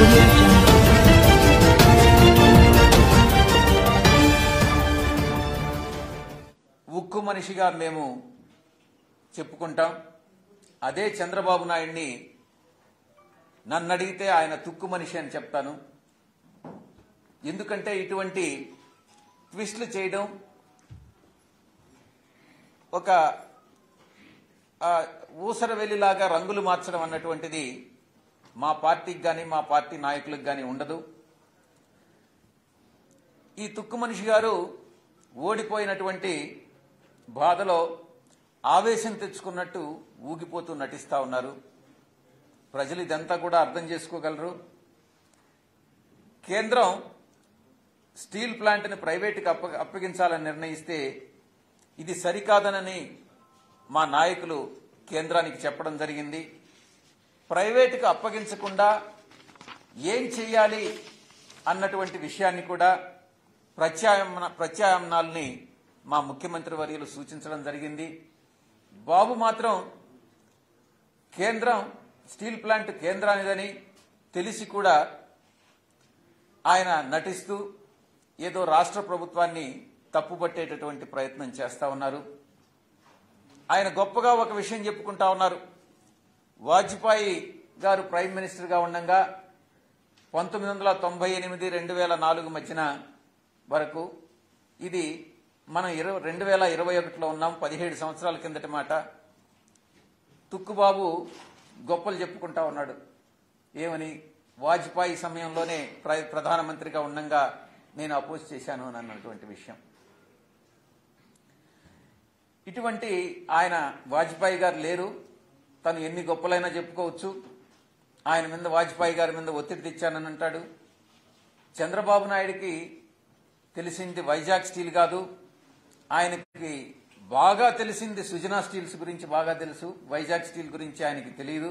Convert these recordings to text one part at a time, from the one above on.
audio jungle. ఉక్కు మనిషిగా మేము చెప్పుకుంటాం అదే చంద్రబాబు నాయుడిని నన్ను అడిగితే ఆయన తుక్కు మనిషి అని చెప్తాను ఎందుకంటే ఇటువంటి ట్విస్టులు చేయడం ఒక ఆ, ఊసర వెల్లిలాగా రంగులు మార్చడం అన్నటువంటిది మా పార్టీకి కానీ మా పార్టీ నాయకులకు కానీ ఉండదు ఈ తుక్కు మనిషి గారు ఓడిపోయినటువంటి బాధలో ఆవేశం తెచ్చుకున్నట్టు ఊగిపోతూ నటిస్తా ఉన్నారు ప్రజలు ఇదంతా కూడా అర్థం చేసుకోగలరు కేంద్రం స్టీల్ ప్లాంట్ని ప్రైవేటుకి అప్ప అప్పగించాలని నిర్ణయిస్తే ఇది సరికాదనని మా నాయకులు కేంద్రానికి చెప్పడం జరిగింది ప్రైవేటుకు అప్పగించకుండా ఏం చెయ్యాలి అన్నటువంటి విషయాన్ని కూడా ప్రత్యామ్న ప్రత్యామ్నాల్ని మా ముఖ్యమంత్రి వర్యులు సూచించడం జరిగింది బాబు మాత్రం కేంద్రం స్టీల్ ప్లాంట్ కేంద్రానిదని తెలిసి కూడా ఆయన నటిస్తూ ఏదో రాష్ట్ర ప్రభుత్వాన్ని తప్పుపట్టేటటువంటి ప్రయత్నం చేస్తా ఉన్నారు ఆయన గొప్పగా ఒక విషయం చెప్పుకుంటా ఉన్నారు వాజ్పేయి గారు ప్రైమ్ మినిస్టర్గా ఉండగా పంతొమ్మిది వందల తొంభై ఎనిమిది రెండు వేల నాలుగు మధ్యన వరకు ఇది మనం ఇరవై రెండు వేల ఇరవై ఒకటిలో ఉన్నాం పదిహేడు సంవత్సరాల కిందటి మాట తుక్కుబాబు గొప్పలు చెప్పుకుంటా ఉన్నాడు ఏమని వాజ్పేయి సమయంలోనే ప్ర- ప్రధానమంత్రిగా ఉండంగా నేను అపోజ్ చేశాను అని అన్నటువంటి విషయం ఇటువంటి ఆయన వాజ్పేయి గారు లేరు తను ఎన్ని గొప్పలైనా చెప్పుకోవచ్చు ఆయన మీద వాజ్పేయి గారి మీద ఒత్తిడి తెచ్చానని అంటాడు చంద్రబాబు నాయుడికి తెలిసింది వైజాగ్ స్టీల్ కాదు ఆయనకి బాగా తెలిసింది సుజనా స్టీల్స్ గురించి బాగా తెలుసు వైజాగ్ స్టీల్ గురించి ఆయనకి తెలియదు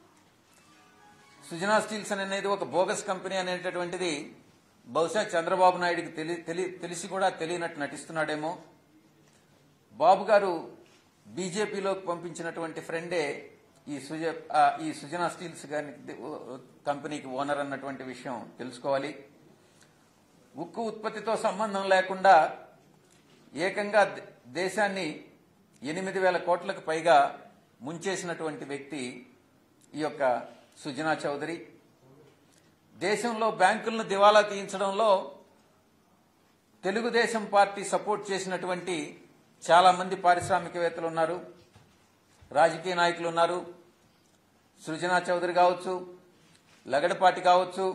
సుజనా స్టీల్స్ అనేది ఒక బోగస్ కంపెనీ అనేటటువంటిది బహుశా చంద్రబాబు నాయుడికి తెలి తెలి- తెలిసి కూడా తెలియనట్టు నటిస్తున్నాడేమో బాబు గారు బీజేపీలోకి పంపించినటువంటి ఫ్రెండే ఈ సుజ ఆ, ఈ సుజనా స్టీల్స్ గాని కంపెనీకి ఓనర్ అన్నటువంటి విషయం తెలుసుకోవాలి ఉక్కు ఉత్పత్తితో సంబంధం లేకుండా ఏకంగా ద- దేశాన్ని ఎనిమిది వేల కోట్లకు పైగా ముంచేసినటువంటి వ్యక్తి ఈ యొక్క సుజనా చౌదరి దేశంలో బ్యాంకులను దివాలా తీయించడంలో తెలుగుదేశం పార్టీ సపోర్ట్ చేసినటువంటి చాలా మంది పారిశ్రామికవేత్తలు ఉన్నారు రాజకీయ నాయకులు ఉన్నారు సృజనా చౌదరి కావచ్చు లగడపాటి కావచ్చు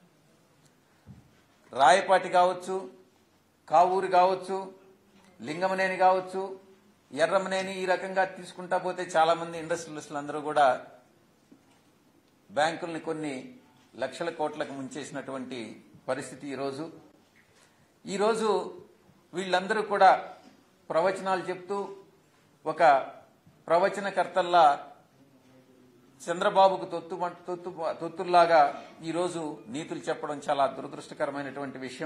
రాయపాటి కావచ్చు కావూరి కావచ్చు లింగమనేని కావచ్చు ఎర్రమనేని ఈ రకంగా తీసుకుంటా పోతే చాలా మంది ఇండస్ట్రియలిస్టులు అందరూ కూడా బ్యాంకుల్ని కొన్ని లక్షల కోట్లకు ముంచేసినటువంటి పరిస్థితి ఈరోజు ఈరోజు వీళ్ళందరూ కూడా ప్రవచనాలు చెప్తూ ఒక ప్రవచనకర్తల్లా చంద్రబాబుకు తొత్తు తొత్తు తొత్తుల్లాగా ఈరోజు నీతులు చెప్పడం చాలా దురదృష్టకరమైనటువంటి విషయం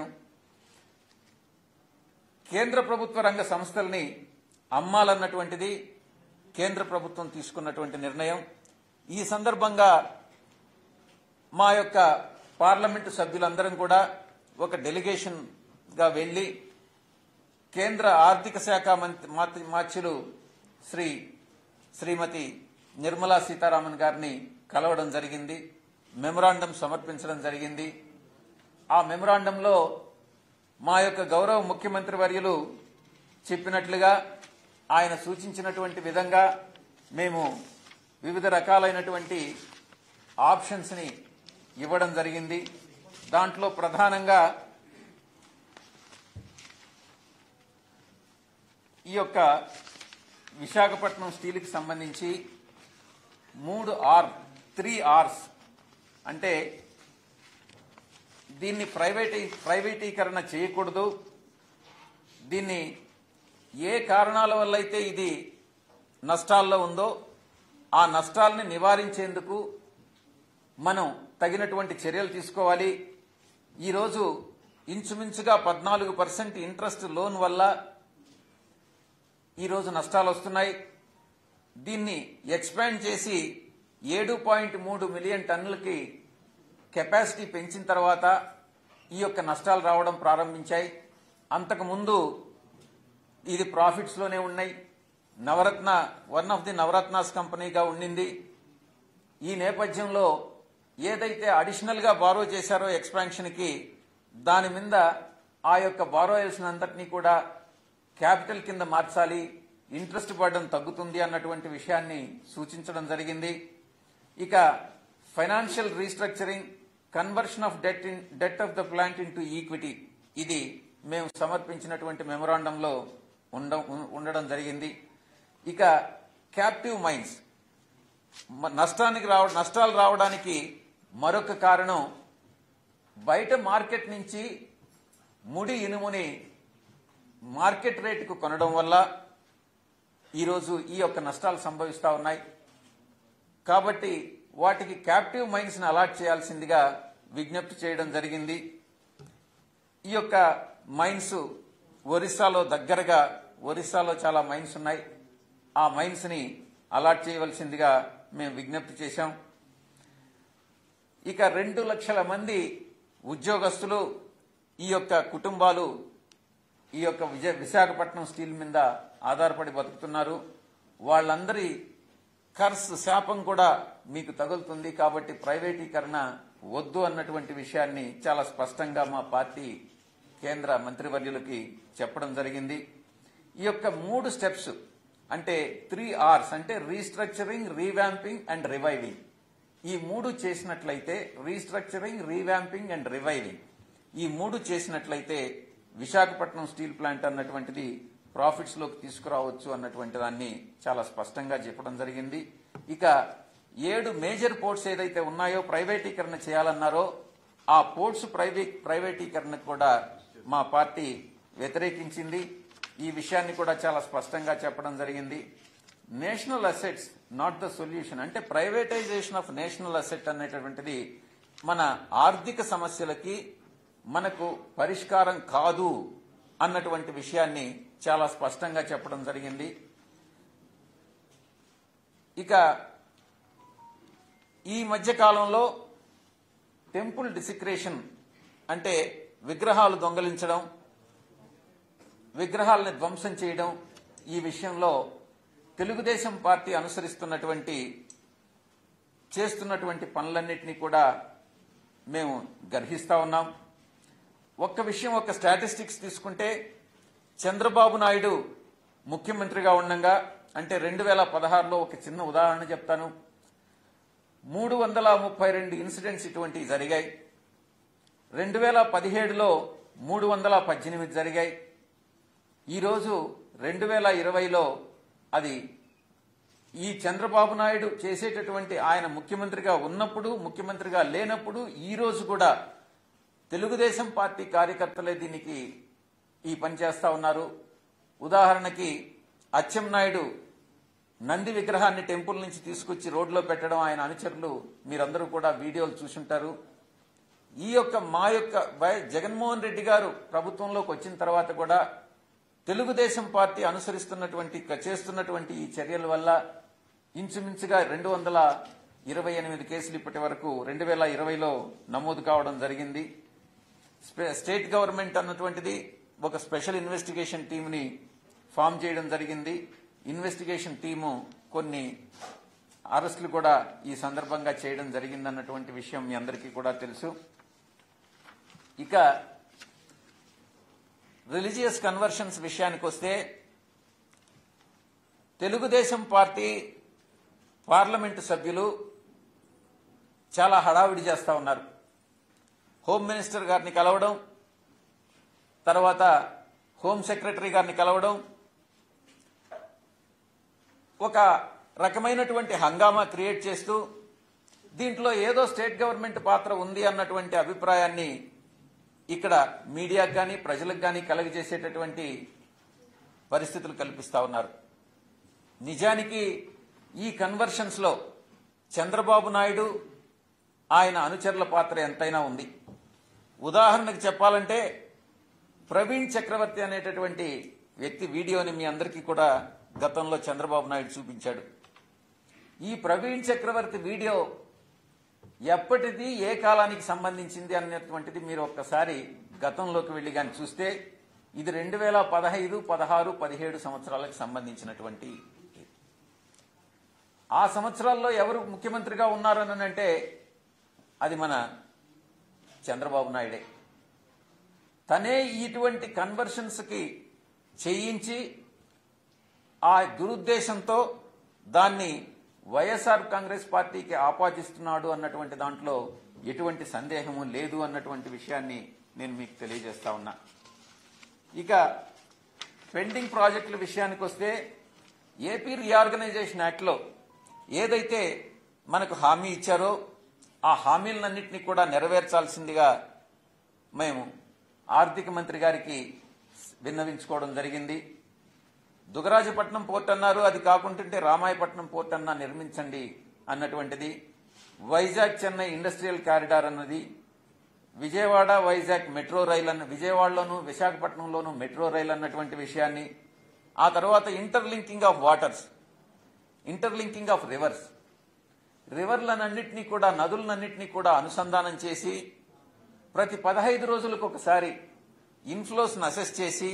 కేంద్ర ప్రభుత్వ రంగ సంస్థల్ని అమ్మాలన్నటువంటిది కేంద్ర ప్రభుత్వం తీసుకున్నటువంటి నిర్ణయం ఈ సందర్భంగా మా యొక్క పార్లమెంటు సభ్యులందరం కూడా ఒక డెలిగేషన్ గా వెళ్లి కేంద్ర ఆర్థిక శాఖ మంత్రి మాత- మాత్యులు శ్రీ శ్రీమతి నిర్మలా సీతారామన్ గారిని కలవడం జరిగింది మెమరాండం సమర్పించడం జరిగింది ఆ మెమరాండంలో మా యొక్క గౌరవ ముఖ్యమంత్రి వర్యులు చెప్పినట్లుగా ఆయన సూచించినటువంటి విధంగా మేము వివిధ రకాలైనటువంటి ఆప్షన్స్ని ఇవ్వడం జరిగింది దాంట్లో ప్రధానంగా ఈ యొక్క విశాఖపట్నం స్టీల్కి సంబంధించి మూడు ఆర్ త్రీ ఆర్స్ అంటే దీన్ని ప్రైవేటీ ప్రైవేటీకరణ చేయకూడదు దీన్ని ఏ కారణాల వల్ల అయితే ఇది నష్టాల్లో ఉందో ఆ నష్టాలని నివారించేందుకు మనం తగినటువంటి చర్యలు తీసుకోవాలి ఈరోజు ఇంచుమించుగా పద్నాలుగు పర్సెంట్ ఇంట్రెస్ట్ లోన్ వల్ల ఈరోజు నష్టాలు వస్తున్నాయి దీన్ని ఎక్స్పాండ్ చేసి ఏడు పాయింట్ మూడు మిలియన్ టన్నులకి కెపాసిటీ పెంచిన తర్వాత ఈ యొక్క నష్టాలు రావడం ప్రారంభించాయి అంతకుముందు ఇది ప్రాఫిట్స్ లోనే ఉన్నాయి Navaratna one of the Navaratnas కంపెనీగా ఉండింది ఈ నేపథ్యంలో ఏదైతే అడిషనల్ గా బారో చేశారో ఎక్స్పాన్షన్ కి దాని మీద ఆ యొక్క బారోయల్స్ అంతటినీ కూడా క్యాపిటల్ కింద మార్చాలి ఇంట్రెస్ట్ బర్డన్ తగ్గుతుంది అన్నటువంటి విషయాన్ని సూచించడం జరిగింది ఇక financial restructuring conversion of debt in debt of the plant into equity ఇది మేము సమర్పించినటువంటి మెమొరాండంలో ఉండ- ఉండడం జరిగింది ఇక క్యాప్టివ్ మైన్స్ మ- నష్టానికి రావ నష్టాలు రావడానికి మరొక కారణం బయట మార్కెట్ నుంచి ముడి ఇనుముని మార్కెట్ రేటుకు కొనడం వల్ల ఈరోజు ఈ యొక్క నష్టాలు సంభవిస్తా ఉన్నాయి కాబట్టి వాటికి క్యాప్టివ్ మైన్స్ ని అలాట్ చేయాల్సిందిగా విజ్ఞప్తి చేయడం జరిగింది ఈ యొక్క మైన్స్ ఒరిస్సాలో దగ్గరగా ఒరిస్సాలో చాలా మైన్స్ ఉన్నాయి ఆ మైన్స్ ని అలాట్ చేయవలసిందిగా మేము విజ్ఞప్తి చేశాం ఇక రెండు లక్షల మంది ఉద్యోగస్తులు ఈ యొక్క కుటుంబాలు ఈ యొక్క విజయ విశాఖపట్నం స్టీల్ మీద ఆధారపడి బతుకుతున్నారు వాళ్ళందరి కర్స్ శాపం కూడా మీకు తగులుతుంది కాబట్టి ప్రైవేటీకరణ వద్దు అన్నటువంటి విషయాన్ని చాలా స్పష్టంగా మా పార్టీ కేంద్ర మంత్రివర్యులకి చెప్పడం జరిగింది ఈ యొక్క మూడు స్టెప్స్ అంటే త్రీ ఆర్స్ అంటే రీస్ట్రక్చరింగ్ రీవ్యాంపింగ్ అండ్ రివైవింగ్ ఈ మూడు చేసినట్లయితే రీస్ట్రక్చరింగ్ రీవ్యాంపింగ్ అండ్ రివైవింగ్ ఈ మూడు చేసినట్లయితే విశాఖపట్నం స్టీల్ ప్లాంట్ అన్నటువంటిది ప్రాఫిట్స్ లోకి తీసుకురావచ్చు అన్నటువంటి దాన్ని చాలా స్పష్టంగా చెప్పడం జరిగింది ఇక ఏడు మేజర్ పోర్ట్స్ ఏదైతే ఉన్నాయో ప్రైవేటీకరణ చేయాలన్నారో ఆ పోర్ట్స్ ప్రైవే ప్రైవేటీకరణకు కూడా మా పార్టీ వ్యతిరేకించింది ఈ విషయాన్ని కూడా చాలా స్పష్టంగా చెప్పడం జరిగింది national assets not the solution అంటే ప్రైవేటైజేషన్ ఆఫ్ నేషనల్ అసెట్ అనేటటువంటిది మన ఆర్థిక సమస్యలకి మనకు పరిష్కారం కాదు అన్నటువంటి విషయాన్ని చాలా స్పష్టంగా చెప్పడం జరిగింది ఇక ఈ మధ్య కాలంలో టెంపుల్ డిసిక్రేషన్ అంటే విగ్రహాలు దొంగలించడం విగ్రహాలను ధ్వంసం చేయడం ఈ విషయంలో తెలుగుదేశం పార్టీ అనుసరిస్తున్నటువంటి చేస్తున్నటువంటి పనులన్నింటినీ కూడా మేము గర్హిస్తా ఉన్నాం ఒక్క విషయం ఒక స్టాటిస్టిక్స్ తీసుకుంటే చంద్రబాబు నాయుడు ముఖ్యమంత్రిగా ఉండగా అంటే రెండు వేల పదహారులో ఒక చిన్న ఉదాహరణ చెప్తాను మూడు వందల ముప్పై రెండు ఇన్సిడెంట్స్ ఇటువంటివి జరిగాయి రెండు వేల పదిహేడులో మూడు వందల పద్దెనిమిది జరిగాయి ఈరోజు రెండు వేల ఇరవైలో అది ఈ చంద్రబాబు నాయుడు చేసేటటువంటి ఆయన ముఖ్యమంత్రిగా ఉన్నప్పుడు ముఖ్యమంత్రిగా లేనప్పుడు ఈ రోజు కూడా తెలుగుదేశం పార్టీ కార్యకర్తలే దీనికి ఈ పని చేస్తా ఉన్నారు ఉదాహరణకి అచ్చెన్నాయుడు నంది విగ్రహాన్ని టెంపుల్ నుంచి తీసుకొచ్చి రోడ్లో పెట్టడం ఆయన అనుచరులు మీరందరూ కూడా వీడియోలు చూసుంటారు ఈ యొక్క మా యొక్క వై- జగన్మోహన్ రెడ్డి గారు ప్రభుత్వంలోకి వచ్చిన తర్వాత కూడా తెలుగుదేశం పార్టీ అనుసరిస్తున్నటువంటి చేస్తున్నటువంటి ఈ చర్యల వల్ల ఇంచుమించుగా రెండు వందల ఇరవై ఎనిమిది కేసులు ఇప్పటి వరకు రెండు వేల ఇరవైలో నమోదు కావడం జరిగింది స్పే- స్టేట్ గవర్నమెంట్ అన్నటువంటిది ఒక స్పెషల్ ఇన్వెస్టిగేషన్ టీంని ఫామ్ చేయడం జరిగింది ఇన్వెస్టిగేషన్ టీము కొన్ని అరెస్టులు కూడా ఈ సందర్భంగా చేయడం జరిగిందన్నటువంటి విషయం మీ అందరికీ కూడా తెలుసు ఇక రిలీజియస్ కన్వర్షన్స్ విషయానికి వస్తే తెలుగుదేశం పార్టీ పార్లమెంటు సభ్యులు చాలా హడావిడి చేస్తా ఉన్నారు హోమ్ మినిస్టర్ గారిని కలవడం తర్వాత హోమ్ సెక్రటరీ గారిని కలవడం ఒక రకమైనటువంటి హంగామా క్రియేట్ చేస్తూ దీంట్లో ఏదో స్టేట్ గవర్నమెంట్ పాత్ర ఉంది అన్నటువంటి అభిప్రాయాన్ని ఇక్కడ మీడియాకు కానీ ప్రజలకు కానీ కలుగజేసేటటువంటి పరిస్థితులు కల్పిస్తా ఉన్నారు నిజానికి ఈ కన్వర్షన్స్ లో చంద్రబాబు నాయుడు ఆయన అనుచరుల పాత్ర ఎంతైనా ఉంది ఉదాహరణకు చెప్పాలంటే ప్రవీణ్ చక్రవర్తి అనేటటువంటి వ్యక్తి వీడియోని మీ అందరికీ కూడా గతంలో చంద్రబాబు నాయుడు చూపించాడు ఈ ప్రవీణ్ చక్రవర్తి వీడియో ఎప్పటిది ఏ కాలానికి సంబంధించింది అన్నటువంటిది మీరు ఒక్కసారి గతంలోకి వెళ్ళి కానీ చూస్తే ఇది రెండు వేల పదహైదు పదహారు పదిహేడు సంవత్సరాలకు సంబంధించినటువంటి ఆ సంవత్సరాల్లో ఎవరు ముఖ్యమంత్రిగా ఉన్నారని అంటే అది మన చంద్రబాబు నాయుడే తనే ఇటువంటి కన్వర్షన్స్కి చేయించి ఆ దురుద్దేశంతో దాన్ని వైఎస్ఆర్ కాంగ్రెస్ పార్టీకి ఆపాదిస్తున్నాడు అన్నటువంటి దాంట్లో ఎటువంటి సందేహము లేదు అన్నటువంటి విషయాన్ని నేను మీకు తెలియజేస్తా ఉన్నా ఇక పెండింగ్ ప్రాజెక్టుల విషయానికి వస్తే ఏపీ రీఆర్గనైజేషన్ యాక్ట్లో ఏదైతే మనకు హామీ ఇచ్చారో ఆ హామీలన్నింటినీ కూడా నెరవేర్చాల్సిందిగా మేము ఆర్థిక మంత్రి గారికి విన్నవించుకోవడం జరిగింది దుగరాజపట్నం పోర్ట్ అన్నారు అది కాకుంటుంటే రామాయపట్నం పోర్ట్ అన్నా నిర్మించండి అన్నటువంటిది వైజాగ్ చెన్నై ఇండస్ట్రియల్ కారిడార్ అన్నది విజయవాడ వైజాగ్ మెట్రో రైల్ అన్న విజయవాడలోను విశాఖపట్నంలోను మెట్రో రైల్ అన్నటువంటి విషయాన్ని ఆ తర్వాత interlinking of waters interlinking of rivers రివర్లనన్నింటినీ కూడా నదులనన్నింటినీ కూడా అనుసంధానం చేసి ప్రతి పదహైదు రోజులకు ఒకసారి ఇన్ఫ్లోస్ని అసెస్ చేసి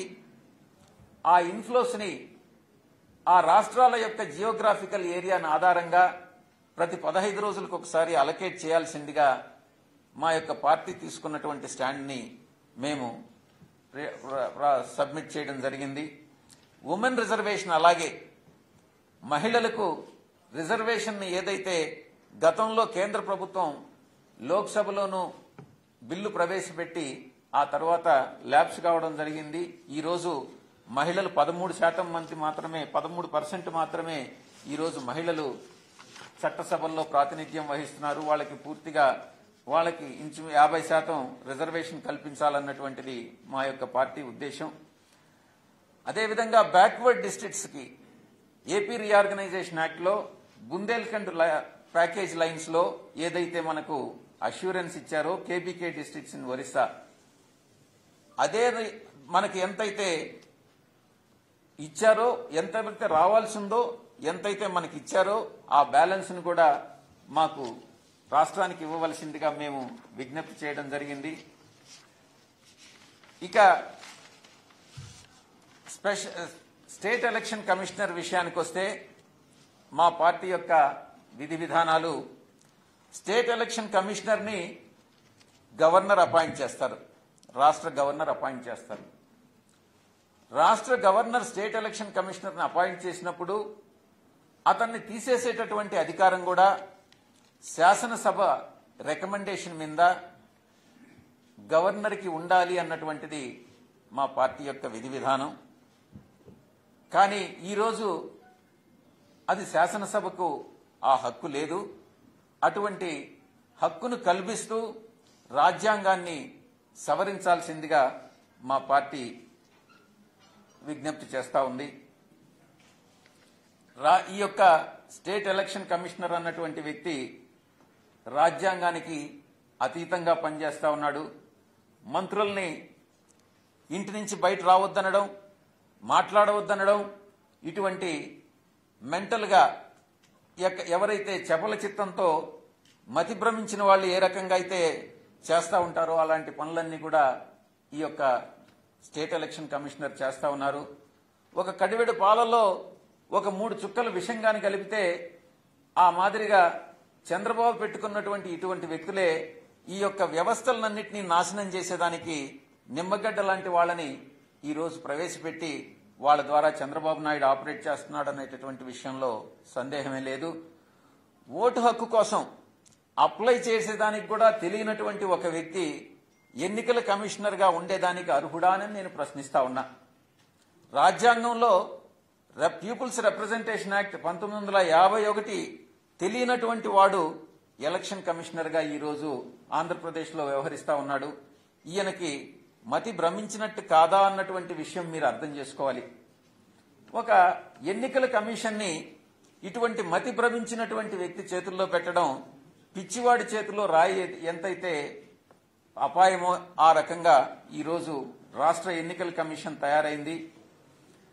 ఆ ఇన్ఫ్లోస్ని ఆ రాష్ట్రాల యొక్క జియోగ్రాఫికల్ ఏరియాను ఆధారంగా ప్రతి పదహైదు రోజులకు ఒకసారి అలకేట్ చేయాల్సిందిగా మా యొక్క పార్టీ తీసుకున్నటువంటి స్టాండ్ని మేము రే- ర- ర- సబ్మిట్ చేయడం జరిగింది ఉమెన్ రిజర్వేషన్ అలాగే మహిళలకు రిజర్వేషన్ ఏదైతే గతంలో కేంద్ర ప్రభుత్వం లోక్సభలోనూ బిల్లు ప్రవేశపెట్టి ఆ తర్వాత ల్యాబ్స్ కావడం జరిగింది ఈరోజు మహిళలు పదమూడు శాతం మంది మాత్రమే పదమూడు పర్సెంట్ మాత్రమే ఈరోజు మహిళలు చట్టసభల్లో ప్రాతినిధ్యం వహిస్తున్నారు వాళ్ళకి పూర్తిగా వాళ్ళకి ఇంచు యాభై శాతం రిజర్వేషన్ కల్పించాలన్నటువంటిది మా యొక్క పార్టీ ఉద్దేశం అదేవిధంగా బ్యాక్వర్డ్ డిస్ట్రిక్ట్స్ కి ఏపీ రీఆర్గనైజేషన్ యాక్ట్ లో బుందేల్ఖండ్ ల- ప్యాకేజ్ లైన్స్ లో ఏదైతే మనకు అష్యూరెన్స్ ఇచ్చారో కేబీకే డిస్ట్రిక్ట్స్ ఇన్ ఒరిస్సా అదే రి- మనకి ఎంతైతే ఇచ్చారో ఎంతైతే రావాల్సిందో ఎంతైతే మనకి ఇచ్చారో ఆ బ్యాలెన్స్ ను కూడా మాకు రాష్ట్రానికి ఇవ్వవలసిందిగా మేము విజ్ఞప్తి చేయడం జరిగింది ఇక స్పెషల్ స్టేట్ ఎలక్షన్ కమిషనర్ విషయానికి వస్తే మా పార్టీ యొక్క విధి విధానాలు స్టేట్ ఎలక్షన్ కమిషనర్ని గవర్నర్ అపాయింట్ చేస్తారు రాష్ట్ర గవర్నర్ అపాయింట్ చేస్తారు రాష్ట్ర గవర్నర్ స్టేట్ ఎలక్షన్ కమిషనర్ని అపాయింట్ చేసినప్పుడు అతన్ని తీసేసేటటువంటి అధికారం కూడా శాసనసభ రికమెండేషన్ మీద గవర్నర్కి ఉండాలి అన్నటువంటిది మా పార్టీ యొక్క విధి విధానం కానీ ఈరోజు అది శాసనసభకు ఆ హక్కు లేదు అటువంటి హక్కును కల్పిస్తూ రాజ్యాంగాన్ని సవరించాల్సిందిగా మా పార్టీ విజ్ఞప్తి చేస్తా ఉంది రా ఈ యొక్క స్టేట్ ఎలక్షన్ కమిషనర్ అన్నటువంటి వ్యక్తి రాజ్యాంగానికి అతీతంగా పనిచేస్తా ఉన్నాడు మంత్రుల్ని ఇంటి నుంచి బయట రావద్దనడం మాట్లాడవద్దనడం ఇటువంటి మెంటల్గా ఎక్క- ఎవరైతే చపల చిత్తంతో మతి భ్రమించిన వాళ్ళు ఏ రకంగా అయితే చేస్తూ ఉంటారో అలాంటి పనులన్నీ కూడా ఈ యొక్క స్టేట్ ఎలక్షన్ కమిషనర్ చేస్తా ఉన్నారు ఒక కడివెడు పాలలో ఒక మూడు చుక్కలు విషంగాని కలిపితే ఆ మాదిరిగా చంద్రబాబు పెట్టుకున్నటువంటి ఇటువంటి వ్యక్తులే ఈ యొక్క వ్యవస్థలన్నింటినీ నాశనం చేసేదానికి నిమ్మగడ్డ లాంటి వాళ్ళని ఈ రోజు ప్రవేశపెట్టి వాళ్ళ ద్వారా చంద్రబాబు నాయుడు ఆపరేట్ చేస్తున్నాడు అనేటటువంటి విషయంలో సందేహమే లేదు ఓటు హక్కు కోసం అప్లై చేసేదానికి కూడా తెలియనటువంటి ఒక వ్యక్తి ఎన్నికల కమిషనర్గా ఉండేదానికి అర్హుడా అని నేను ప్రశ్నిస్తా ఉన్నా రాజ్యాంగంలో రెప్- పీపుల్స్ రిప్రజెంటేషన్ యాక్ట్ పంతొమ్మిది వందల యాభై ఒకటి తెలియనటువంటి వాడు ఎలక్షన్ కమిషనర్గా ఈరోజు ఆంధ్రప్రదేశ్లో వ్యవహరిస్తా ఉన్నాడు ఈయనకి మతి భ్రమించినట్టు కాదా అన్నటువంటి విషయం మీరు అర్థం చేసుకోవాలి ఒక ఎన్నికల కమిషన్ని ఇటువంటి మతి భ్రమించినటువంటి వ్యక్తి చేతుల్లో పెట్టడం పిచ్చివాడి చేతిలో రాయి ఎంతైతే అపాయమో ఆ రకంగా ఈరోజు రాష్ట్ర ఎన్నికల కమిషన్ తయారైంది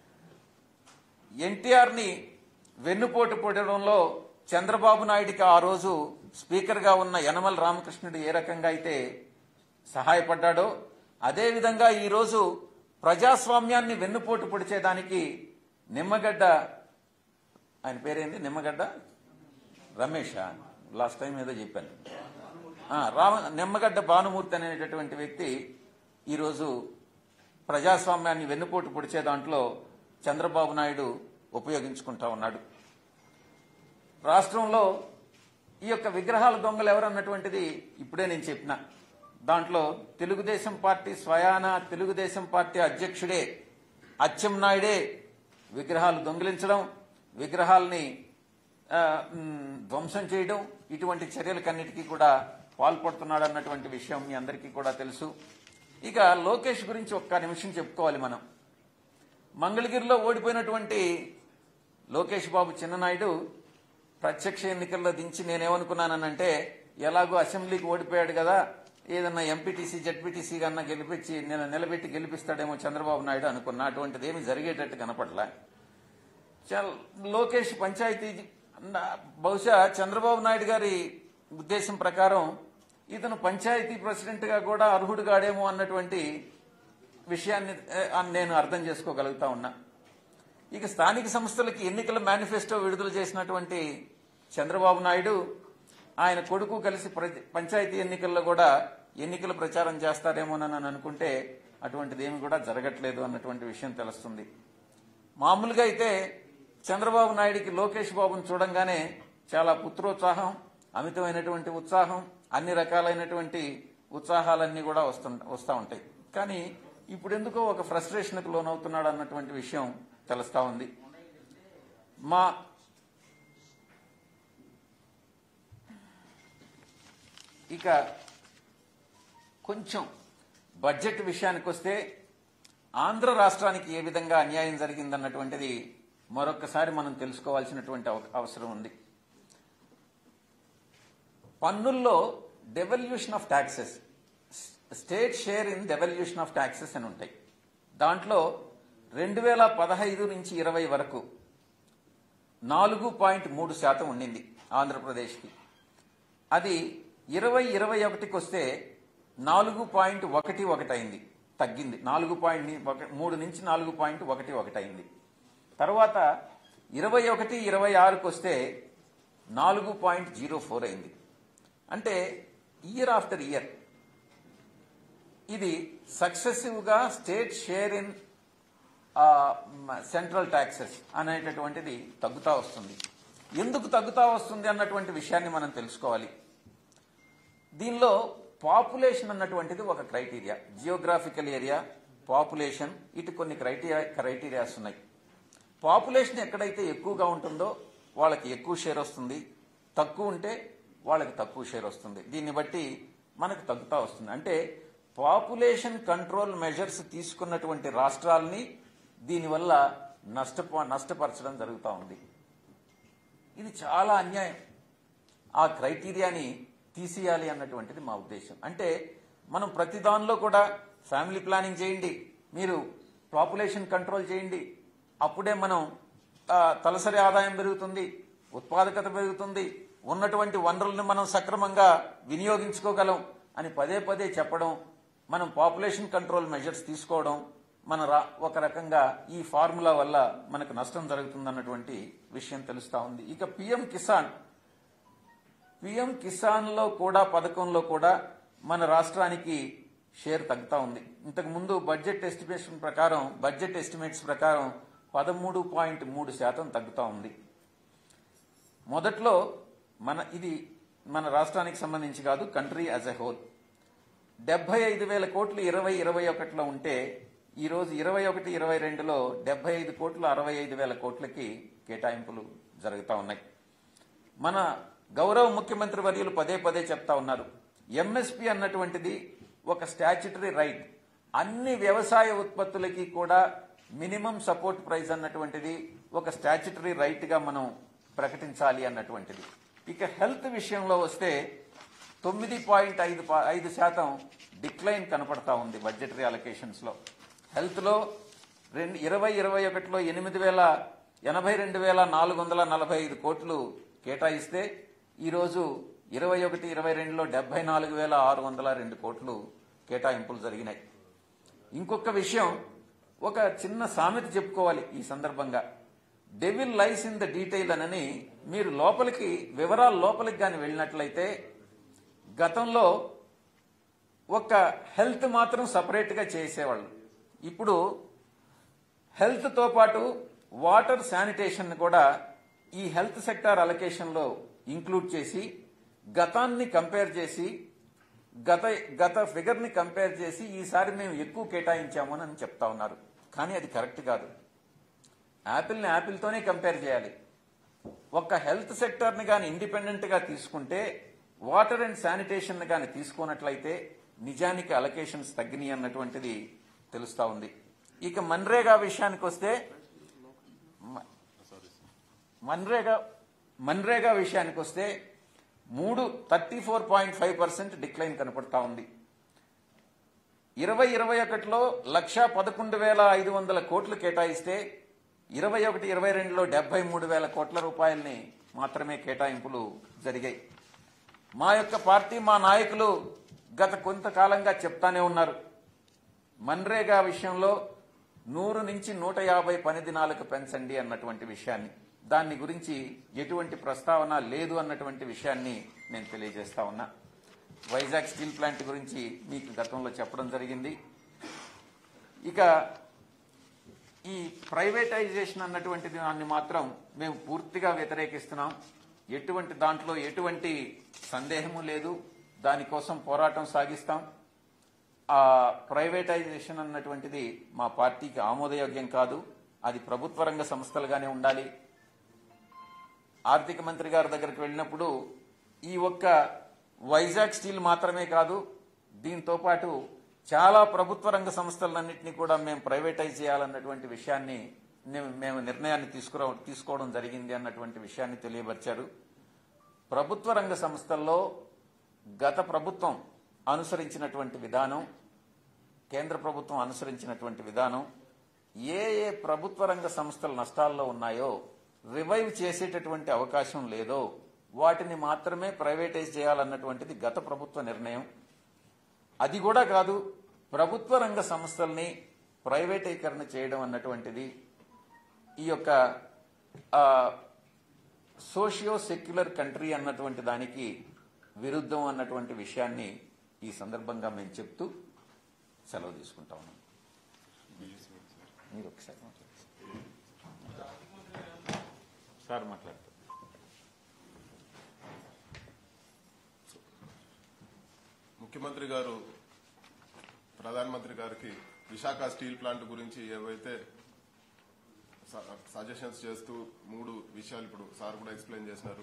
ఎన్టీఆర్ ని వెన్నుపోటు పొడడంలో చంద్రబాబు నాయుడికి ఆ రోజు స్పీకర్గా ఉన్న యనమల రామకృష్ణుడు ఏ రకంగా అయితే సహాయపడ్డాడో అదేవిధంగా ఈరోజు ప్రజాస్వామ్యాన్ని వెన్నుపోటు పొడిచేదానికి నిమ్మగడ్డ ఆయన పేరేంది నిమ్మగడ్డ రమేష్ లాస్ట్ టైం ఏదో చెప్పాను ఆ, రామ నిమ్మగడ్డ భానుమూర్తి అనేటటువంటి వ్యక్తి ఈరోజు ప్రజాస్వామ్యాన్ని వెన్నుపోటు పొడిచే దాంట్లో చంద్రబాబు నాయుడు ఉపయోగించుకుంటా ఉన్నాడు రాష్ట్రంలో ఈ యొక్క విగ్రహాల దొంగలు ఎవరన్నటువంటిది ఇప్పుడే నేను చెప్పిన దాంట్లో తెలుగుదేశం పార్టీ స్వయాన తెలుగుదేశం పార్టీ అధ్యక్షుడే అచ్చెన్నాయుడే విగ్రహాలు దొంగిలించడం విగ్రహాలని ఆ, మ్, ధ్వంసం చేయడం ఇటువంటి చర్యలకన్నిటికీ కూడా పాల్పడుతున్నాడు అన్నటువంటి విషయం మీ అందరికీ కూడా తెలుసు ఇక లోకేష్ గురించి ఒక్క నిమిషం చెప్పుకోవాలి మనం మంగళగిరిలో ఓడిపోయినటువంటి లోకేష్ బాబు చిన్ననాయుడు ప్రత్యక్ష ఎన్నికల్లో దించి నేనేమనుకున్నానంటే ఎలాగో అసెంబ్లీకి ఓడిపోయాడు కదా ఏదన్నా ఎంపీటీసీ జడ్పీటీసీ కన్నా గెలిపించి నేను నిలబెట్టి గెలిపిస్తాడేమో చంద్రబాబు నాయుడు అనుకున్నా అటువంటిది ఏమి జరిగేటట్టు కనపడలా చల్ లోకేష్ పంచాయతీ నా- బహుశా చంద్రబాబు నాయుడు గారి ఉద్దేశం ప్రకారం ఇతను పంచాయతీ ప్రెసిడెంట్ గా కూడా అర్హుడు కాడేమో అన్నటువంటి విషయాన్ని ఏ, అని నేను అర్థం చేసుకోగలుగుతా ఉన్నా ఇక స్థానిక సంస్థలకి ఎన్నికల మేనిఫెస్టో విడుదల చేసినటువంటి చంద్రబాబు నాయుడు ఆయన కొడుకు కలిసి ప్ర- పంచాయతీ ఎన్నికల్లో కూడా ఎన్నికల ప్రచారం చేస్తారేమోనని అని అనుకుంటే అటువంటిది ఏమి కూడా జరగట్లేదు అన్నటువంటి విషయం తెలుస్తుంది మామూలుగా అయితే చంద్రబాబు నాయుడికి లోకేష్ బాబును చూడంగానే చాలా పుత్రోత్సాహం అమితమైనటువంటి ఉత్సాహం అన్ని రకాలైనటువంటి ఉత్సాహాలన్నీ కూడా వస్తు వస్తూ ఉంటాయి కానీ ఇప్పుడు ఎందుకో ఒక ఫ్రస్ట్రేషన్కు లోనవుతున్నాడు అన్నటువంటి విషయం తెలుస్తా ఉంది మా ఇక కొంచెం బడ్జెట్ విషయానికి వస్తే ఆంధ్ర రాష్ట్రానికి ఏ విధంగా అన్యాయం జరిగిందన్నటువంటిది మరొకసారి మనం తెలుసుకోవాల్సినటువంటి అవ- అవసరం ఉంది పన్నుల్లో devolution of taxes state share in devolution of taxes అని ఉంటాయి దాంట్లో రెండు వేల పదహైదు నుంచి ఇరవై వరకు నాలుగు పాయింట్ మూడు శాతం ఉండింది ఆంధ్రప్రదేశ్కి అది ఇరవై ఇరవై ఒకటికి వస్తే నాలుగు పాయింట్ ఒకటి ఒకటి అయింది తగ్గింది నాలుగు పాయింట్ ని- ఒక- మూడు నుంచి నాలుగు పాయింట్ ఒకటి ఒకటి అయింది తర్వాత ఇరవై ఒకటి ఇరవై ఆరుకు వస్తే నాలుగు పాయింట్ జీరో ఫోర్ అయింది అంటే ఇయర్ ఆఫ్టర్ ఇయర్ ఇది సక్సెసివ్గా state share in central taxes అనేటటువంటిది తగ్గుతా వస్తుంది ఎందుకు తగ్గుతా వస్తుంది అన్నటువంటి విషయాన్ని మనం తెలుసుకోవాలి దీనిలో పాపులేషన్ అన్నటువంటిది ఒక క్రైటీరియా జియోగ్రాఫికల్ ఏరియా పాపులేషన్ ఇటు కొన్ని క్రైటీరియా క్రైటీరియాస్ ఉన్నాయి పాపులేషన్ ఎక్కడైతే ఎక్కువగా ఉంటుందో వాళ్ళకి ఎక్కువ షేర్ వస్తుంది తక్కువ ఉంటే వాళ్ళకి తక్కువ షేర్ వస్తుంది దీన్ని బట్టి మనకు తగ్గుతా వస్తుంది అంటే పాపులేషన్ కంట్రోల్ మెజర్స్ తీసుకున్నటువంటి రాష్ట్రాలని దీనివల్ల నష్టప నష్టపరచడం జరుగుతూ ఉంది ఇది చాలా అన్యాయం ఆ క్రైటీరియాని తీసేయాలి అన్నటువంటిది మా ఉద్దేశం అంటే మనం ప్రతి దానిలో కూడా ఫ్యామిలీ ప్లానింగ్ చేయండి మీరు పాపులేషన్ కంట్రోల్ చేయండి అప్పుడే మనం ఆ, తలసరి ఆదాయం పెరుగుతుంది ఉత్పాదకత పెరుగుతుంది ఉన్నటువంటి వనరులను మనం సక్రమంగా వినియోగించుకోగలం అని పదే పదే చెప్పడం మనం పాపులేషన్ కంట్రోల్ మెజర్స్ తీసుకోవడం మన రా ఒక రకంగా ఈ ఫార్ములా వల్ల మనకు నష్టం జరుగుతుందన్నటువంటి విషయం తెలుస్తా ఉంది ఇక పిఎం కిసాన్ పిఎం కిసాన్ లో కూడా పథకంలో కూడా మన రాష్ట్రానికి షేర్ తగ్గుతా ఉంది ఇంతకు ముందు బడ్జెట్ ఎస్టిమేషన్ ప్రకారం బడ్జెట్ ఎస్టిమేట్స్ ప్రకారం పదమూడు పాయింట్ మూడు శాతం తగ్గుతా ఉంది మొదట్లో మన ఇది మన రాష్ట్రానికి సంబంధించి కాదు కంట్రీ యాజ్ ఎ హోల్ డెబ్బై ఐదు వేల కోట్లు ఇరవై ఇరవై ఒకటిలో ఉంటే ఈ రోజు ఇరవై ఒకటి ఇరవై రెండులో డెబ్బై ఐదు కోట్లు అరవై ఐదు వేల కోట్లకి కేటాయింపులు జరుగుతూ ఉన్నాయి మన గౌరవ ముఖ్యమంత్రి వర్యులు పదే పదే చెప్తా ఉన్నారు ఎంఎస్పి అన్నటువంటిది ఒక స్టాచ్యుటరీ రైట్ అన్ని వ్యవసాయ ఉత్పత్తులకి కూడా మినిమం సపోర్ట్ ప్రైస్ అన్నటువంటిది ఒక స్టాచ్యుటరీ రైట్ గా మనం ప్రకటించాలి అన్నటువంటిది ఇక హెల్త్ విషయంలో వస్తే తొమ్మిది పాయింట్ ఐదు పా- ఐదు శాతం డిక్లైన్ కనపడతా ఉంది బడ్జెటరీ అలొకేషన్స్ లో హెల్త్ లో రెండు ఇరవై ఇరవై ఒకటిలో ఎనిమిది వేల ఎనభై రెండు వేల నాలుగు వందల నలభై ఐదు కోట్లు కేటాయిస్తే ఈరోజు ఇరవై ఒకటి ఇరవై రెండులో డెబ్బై నాలుగు వేల ఆరు వందల రెండు కోట్లు కేటాయింపులు జరిగినాయి ఇంకొక విషయం ఒక చిన్న సామెత చెప్పుకోవాలి ఈ సందర్భంగా devil lies in the detail అనని మీరు లోపలికి వివరాల లోపలికి కానీ వెళ్ళినట్లయితే గతంలో ఒక హెల్త్ మాత్రం సపరేట్గా చేసేవాళ్ళు ఇప్పుడు హెల్త్తో పాటు వాటర్ శానిటేషన్ కూడా ఈ హెల్త్ సెక్టార్ అలొకేషన్లో ఇంక్లూడ్ చేసి గతాన్ని కంపేర్ చేసి గత గత ఫిగర్ని కంపేర్ చేసి ఈసారి మేము ఎక్కువ కేటాయించాము అని చెప్తా ఉన్నారు కానీ అది కరెక్ట్ కాదు యాపిల్ని యాపిల్తోనే కంపేర్ చేయాలి ఒక్క హెల్త్ సెక్టర్ని కానీ ఇండిపెండెంట్గా తీసుకుంటే వాటర్ అండ్ శానిటేషన్ కానీ తీసుకున్నట్లయితే నిజానికి అలొకేషన్స్ తగ్గినాయి అన్నటువంటిది తెలుస్తా ఉంది ఇక మన్రేగా విషయానికి వస్తే మ- మన్రేగా మన్రేగా విషయానికి వస్తే మూడు thirty four point five percent decline కనపడతా ఉంది ఇరవై ఇరవై ఒకటిలో లక్ష పదకొండు వేల ఐదు వందల కోట్లు కేటాయిస్తే ఇరవై ఒకటి ఇరవై రెండులో డెబ్బై మూడు వేల కోట్ల రూపాయల్ని మాత్రమే కేటాయింపులు జరిగాయి మా యొక్క పార్టీ మా నాయకులు గత కొంతకాలంగా చెప్తానే ఉన్నారు మన్రేగా విషయంలో నూరు నుంచి నూట యాభై పని దినాలకు పెంచండి అన్నటువంటి విషయాన్ని దాని గురించి ఎటువంటి ప్రస్తావన లేదు అన్నటువంటి విషయాన్ని నేను తెలియజేస్తా ఉన్నా వైజాగ్ స్టీల్ ప్లాంట్ గురించి మీకు గతంలో చెప్పడం జరిగింది ఇక ఈ ప్రైవేటైజేషన్ అన్నటువంటి దాన్ని మాత్రం మేము పూర్తిగా వ్యతిరేకిస్తున్నాం ఎటువంటి దాంట్లో ఎటువంటి సందేహము లేదు దానికోసం పోరాటం సాగిస్తాం ఆ ప్రైవేటైజేషన్ అన్నటువంటిది మా పార్టీకి ఆమోదయోగ్యం కాదు అది ప్రభుత్వ రంగ సంస్థలుగానే ఉండాలి ఆర్థిక మంత్రి గారి దగ్గరికి వెళ్ళినప్పుడు ఈ ఒక్క వైజాగ్ స్టీల్ మాత్రమే కాదు దీంతో పాటు చాలా ప్రభుత్వ రంగ సంస్థలన్నింటినీ కూడా మేము ప్రైవేటైజ్ చేయాలన్నటువంటి విషయాన్ని నే- మేము నిర్ణయాన్ని తీసుకురా తీసుకోవడం జరిగింది అన్నటువంటి విషయాన్ని తెలియపరిచారు ప్రభుత్వ రంగ సంస్థల్లో గత ప్రభుత్వం అనుసరించినటువంటి విధానం కేంద్ర ప్రభుత్వం అనుసరించినటువంటి విధానం ఏ ఏ ప్రభుత్వ రంగ సంస్థలు నష్టాల్లో ఉన్నాయో రివైవ్ చేసేటటువంటి అవకాశం లేదో వాటిని మాత్రమే ప్రైవేటైజ్ చేయాలన్నటువంటిది గత ప్రభుత్వ నిర్ణయం అది కూడా కాదు ప్రభుత్వ రంగ సంస్థల్ని ప్రైవేటీకరణ చేయడం అన్నటువంటిది ఈ యొక్క సోషియో సెక్యులర్ కంట్రీ అన్నటువంటి దానికి విరుద్ధం అన్నటువంటి విషయాన్ని ఈ సందర్భంగా మేము చెప్తూ సెలవు తీసుకుంటా ఉన్నాం మీరు ఒకసారి మాట్లాడండి సార్ మాట్లాడతారు ముఖ్యమంత్రి గారు ప్రధానమంత్రి గారికి విశాఖ స్టీల్ ప్లాంట్ గురించి ఏవైతే సజెషన్స్ చేస్తూ మూడు విషయాలు ఇప్పుడు సార్ కూడా ఎక్స్ప్లెయిన్ చేసినారు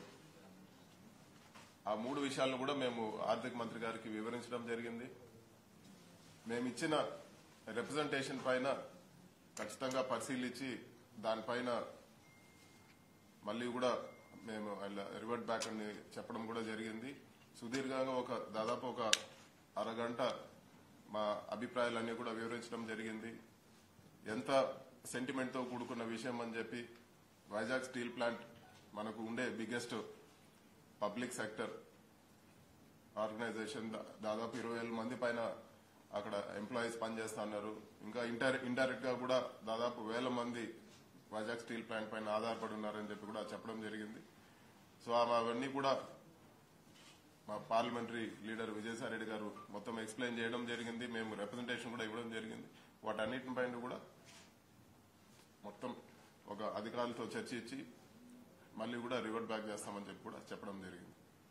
ఆ మూడు విషయాలను కూడా మేము ఆర్థిక మంత్రి గారికి వివరించడం జరిగింది మేము ఇచ్చిన రిప్రజెంటేషన్ పైన ఖచ్చితంగా పరిశీలించి దానిపైన మళ్ళీ కూడా మేము రివర్ట్ బ్యాక్ అని చెప్పడం కూడా జరిగింది సుదీర్ఘంగా ఒక దాదాపు ఒక అరగంట మా అభిప్రాయాలన్నీ కూడా వివరించడం జరిగింది ఎంత సెంటిమెంట్ తో కూడుకున్న విషయం అని చెప్పి వైజాగ్ స్టీల్ ప్లాంట్ మనకు ఉండే బిగ్గెస్ట్ పబ్లిక్ సెక్టర్ ఆర్గనైజేషన్ దా- దాదాపు ఇరవై వేల మంది పైన అక్కడ ఎంప్లాయీస్ పనిచేస్తా ఉన్నారు ఇంకా ఇంటర్ ఇండైరెక్ట్ గా కూడా దాదాపు వేల మంది వైజాగ్ స్టీల్ ప్లాంట్ పైన ఆధారపడి ఉన్నారని చెప్పి కూడా చెప్పడం జరిగింది సో ఆమె అవన్నీ కూడా మా పార్లమెంటరీ లీడర్ విజయసాయి రెడ్డి గారు మొత్తం ఎక్స్ప్లెయిన్ చేయడం జరిగింది మేము రిప్రజెంటేషన్ కూడా ఇవ్వడం జరిగింది వాటన్నిటిపైన కూడా మొత్తం ఒక అధికారులతో చర్చించి మళ్ళీ కూడా రివర్ట్ బ్యాక్ చేస్తామని చెప్పి కూడా చెప్పడం జరిగింది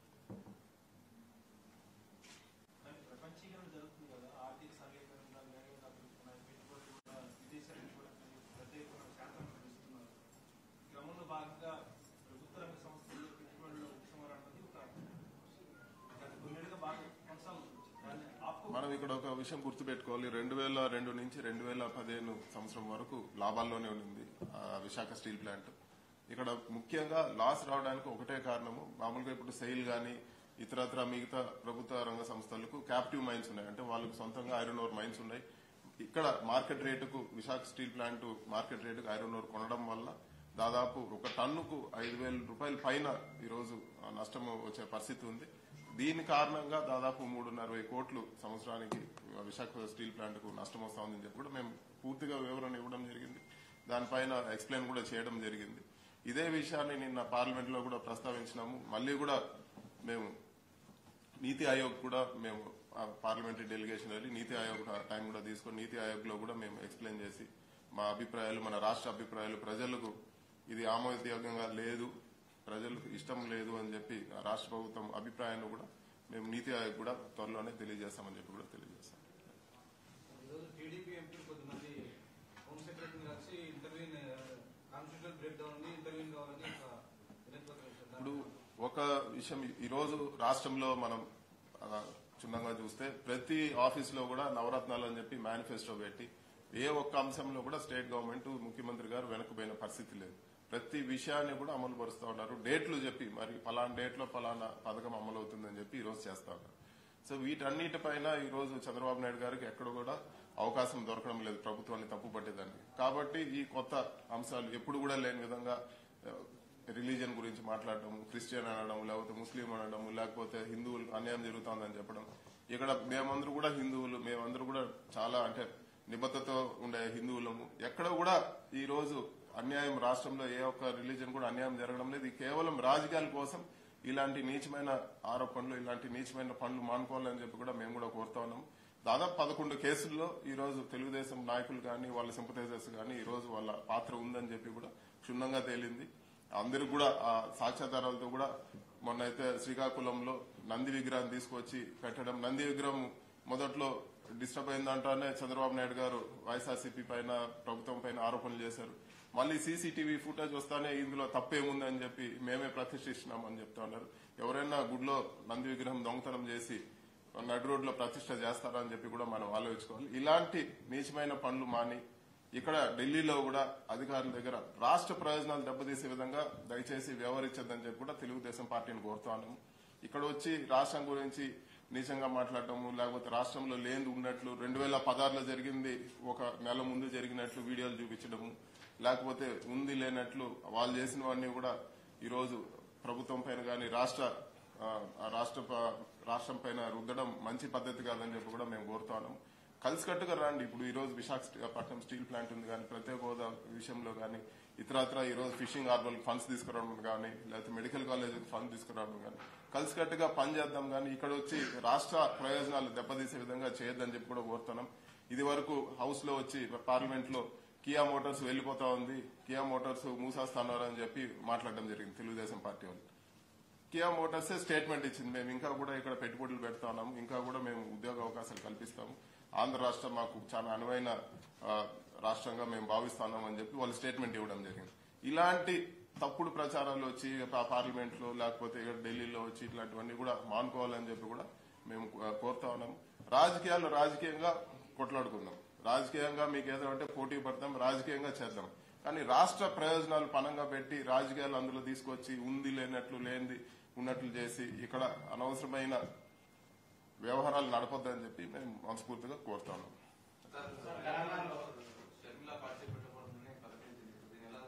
కానీ ప్రపంచీకరణ జరుగుతుంది కదా ఆర్థిక సమీకరణ వేగంగా తగ్గుతున్నాయి పెట్టుబడులు కూడా విదేశాల పెట్టుబడులు పెద్ద ఎత్తున శాతం పెంచుతున్నారు ఈ క్రమంలో భాగంగా ప్రభుత్వ రంగ సంస్థల్లో పెట్టుబడుల ఉపశమనం అన్నది ఒక గత కొన్నేళ్ళుగా బాగా కొనసాగుతుంది దాన్ని ఆపు మనం ఇక్కడ ఒక విషయం గుర్తుపెట్టుకోవాలి రెండు వేల రెండు నుంచి రెండు వేల పదిహేను సంవత్సరం వరకు లాభాల్లోనే ఉంది ఆ విశాఖ స్టీల్ ప్లాంట్ ఇక్కడ ముఖ్యంగా లాస్ రావడానికి ఒకటే కారణము మామూలుగా ఇప్పుడు సెయిల్ గాని ఇతరత్ర మిగతా ప్రభుత్వ రంగ సంస్థలకు క్యాప్టివ్ మైన్స్ ఉన్నాయి అంటే వాళ్ళకు సొంతంగా ఐరన్ ఓర్ మైన్స్ ఉన్నాయి ఇక్కడ మార్కెట్ రేటుకు విశాఖ స్టీల్ ప్లాంట్ మార్కెట్ రేటుకు ఐరన్ ఓర్ కొనడం వల్ల దాదాపు ఒక టన్నుకు ఐదు వేల రూపాయల పైన ఈరోజు ఆ నష్టం వచ్చే పరిస్థితి ఉంది దీని కారణంగా దాదాపు మూడున్నర వెయ్యి కోట్లు సంవత్సరానికి విశాఖ స్టీల్ ప్లాంట్ కు నష్టం వస్తా ఉందని చెప్పి కూడా మేము పూర్తిగా వివరణ ఇవ్వడం జరిగింది దానిపైన ఎక్స్ప్లెయిన్ కూడా చేయడం జరిగింది ఇదే విషయాన్ని నిన్న పార్లమెంట్ లో కూడా ప్రస్తావించినాము మళ్ళీ కూడా మేము నీతి ఆయోగ్ కూడా మేము పార్లమెంటరీ డెలిగేషన్ వెళ్ళి నీతి ఆయోగ్ టైం కూడా తీసుకొని నీతి ఆయోగ్ లో కూడా మేము ఎక్స్ప్లెయిన్ చేసి మా అభిప్రాయాలు మన రాష్ట్ర అభిప్రాయాలు ప్రజలకు ఇది ఆమోదయోగ్యంగా లేదు ప్రజలకు ఇష్టం లేదు అని చెప్పి ఆ రాష్ట్ర ప్రభుత్వం అభిప్రాయాన్ని కూడా మేము నీతి ఆయోగ్ కూడా త్వరలోనే తెలియజేస్తామని చెప్పి కూడా తెలియజేస్తాం ఈరోజు టీడీపీ ఎంపీ కొద్దిమంది హోమ్ సెక్రటరీని కలిసి ఇంటర్వ్యూని కాన్స్టిట్యూషన్ బ్రేక్ డౌన్ ఉంది ఇంటర్వ్యూ కావాలని ఒక వినతి పత్రం ఇచ్చారు. ఇప్పుడు ఒక విషయం ఈ రోజు రాష్ట్రంలో మనం ఆ, క్షుణ్ణంగా చూస్తే ప్రతి ఆఫీస్ లో కూడా నవరత్నాలు అని చెప్పి మేనిఫెస్టో పెట్టి ఏ ఒక్క అంశంలో కూడా స్టేట్ గవర్నమెంట్ ముఖ్యమంత్రి గారు వెనకపోయిన పరిస్థితి లేదు ప్రతి విషయాన్ని కూడా అమలు పరుస్తూ ఉన్నారు డేట్లు చెప్పి మరి పలానా డేట్ లో పలానా పథకం అమలు అవుతుందని చెప్పి ఈ రోజు చేస్తా ఉన్నారు సో వీటన్నిటిపైన ఈ రోజు చంద్రబాబు నాయుడు గారికి ఎక్కడ కూడా అవకాశం దొరకడం లేదు ప్రభుత్వాన్ని తప్పు పట్టేదానికి కాబట్టి ఈ కొత్త అంశాలు ఎప్పుడు కూడా లేని విధంగా రిలీజియన్ గురించి మాట్లాడడం క్రిస్టియన్ అనడం లేకపోతే ముస్లిం అనడం లేకపోతే హిందువులు అన్యాయం జరుగుతోందని చెప్పడం ఇక్కడ మేమందరూ కూడా హిందువులు మేమందరూ కూడా చాలా అంటే నిబద్ధతతో ఉండే హిందువులము ఎక్కడ కూడా ఈ రోజు అన్యాయం రాష్ట్రంలో ఏ ఒక్క రిలీజన్ కూడా అన్యాయం జరగడం లేదు ఇది కేవలం రాజకీయాల కోసం ఇలాంటి నీచమైన ఆరోపణలు ఇలాంటి నీచమైన పనులు మానుకోవాలని చెప్పి కూడా మేము కూడా కోరుతా ఉన్నాం దాదాపు పదకొండు కేసుల్లో ఈ రోజు తెలుగుదేశం నాయకులు కానీ వాళ్ళ సింపథైజర్స్ కానీ ఈ రోజు వాళ్ళ పాత్ర ఉందని చెప్పి కూడా క్షుణ్ణంగా తేలింది అందరికి కూడా ఆ సాక్ష్యాధారాలతో కూడా మొన్న అయితే శ్రీకాకుళంలో నంది విగ్రహాన్ని తీసుకొచ్చి పెట్టడం నంది విగ్రహం మొదట్లో డిస్టర్బ్ అయిందంటానే చంద్రబాబు నాయుడు గారు వైఎస్ఆర్సీపీ పైన ప్రభుత్వం పైన ఆరోపణలు చేశారు మళ్ళీ సీసీటీవీ ఫుటేజ్ వస్తానే ఇందులో తప్పేముంది అని చెప్పి మేమే ప్రతిష్ఠిస్తున్నాం అని చెప్తా ఉన్నారు ఎవరైనా గుడిలో నంది విగ్రహం దొంగతనం చేసి నడు రోడ్లో ప్రతిష్ట చేస్తారా అని చెప్పి కూడా మనం ఆలోచించుకోవాలి ఇలాంటి నీచమైన పనులు మాని ఇక్కడ ఢిల్లీలో కూడా అధికారుల దగ్గర రాష్ట్ర ప్రయోజనాలు దెబ్బతీసే విధంగా దయచేసి వ్యవహరించద్దని చెప్పి కూడా తెలుగుదేశం పార్టీని కోరుతాను ఇక్కడ వచ్చి రాష్ట్రం గురించి నీచంగా మాట్లాడటము లేకపోతే రాష్ట్రంలో లేని ఉన్నట్లు రెండు వేల పదహారులో జరిగింది ఒక నెల ముందు జరిగినట్లు వీడియోలు చూపించడము లేకపోతే ఉంది లేనట్లు వాళ్ళు చేసినవన్నీ కూడా ఈ రోజు ప్రభుత్వం పైన కానీ రాష్ట్ర ఆ, ఆ రాష్ట్ర ప- రాష్ట్రం పైన రుద్దడం మంచి పద్ధతి కాదని చెప్పి కూడా మేము కోరుతాను కలిసికట్టుగా రండి ఇప్పుడు ఈ రోజు విశాఖపట్నం స్టీల్ ప్లాంట్ ఉంది కానీ ప్రత్యేక హోదా విషయంలో కానీ ఇతరత్ర ఈ రోజు ఫిషింగ్ హార్బర్ ఫండ్స్ తీసుకురావడం కానీ లేకపోతే మెడికల్ కాలేజ్ ఫండ్ తీసుకురావడం కానీ కలిసికట్టుగా పనిచేద్దాం కానీ ఇక్కడ వచ్చి రాష్ట్ర ప్రయోజనాలు దెబ్బతీసే విధంగా చేయొద్దని చెప్పి కూడా కోరుతున్నాం ఇది వరకు హౌస్ లో వచ్చి పార్లమెంట్ లో కియా మోటార్స్ వెళ్లిపోతా ఉంది కియా మోటార్స్ మూసేస్తున్నారు అని చెప్పి మాట్లాడడం జరిగింది తెలుగుదేశం పార్టీ వాళ్ళు కియా మోటార్స్ స్టేట్మెంట్ ఇచ్చింది మేము ఇంకా కూడా ఇక్కడ పెట్టుబడులు పెడతా ఉన్నాము ఇంకా కూడా మేము ఉద్యోగ అవకాశాలు కల్పిస్తాము ఆంధ్ర రాష్ట్రం మాకు చాలా అనువైన ఆ, రాష్ట్రంగా మేము భావిస్తున్నాం అని చెప్పి వాళ్ళు స్టేట్మెంట్ ఇవ్వడం జరిగింది ఇలాంటి తప్పుడు ప్రచారాలు వచ్చి పా- పార్లమెంట్ లో లేకపోతే ఇక్కడ ఢిల్లీలో వచ్చి ఇట్లాంటివన్నీ కూడా మానుకోవాలని చెప్పి కూడా మేము ఆ, కోరుతా ఉన్నాము రాజకీయాలు రాజకీయంగా కొట్లాడుకుందాం రాజకీయంగా మీకు ఏదో అంటే పోటీ పడతాం రాజకీయంగా చేద్దాం కానీ రాష్ట్ర ప్రయోజనాలు పనంగా పెట్టి రాజకీయాలు అందులో తీసుకొచ్చి ఉంది లేనట్లు లేనిది ఉన్నట్లు చేసి ఇక్కడ అనవసరమైన వ్యవహారాలు నడపొద్దని చెప్పి మేము మనస్ఫూర్తిగా కోరుతాను షర్మిల పార్టీ పెట్టబడుతుందని ప్రకటించింది దీని ఎలా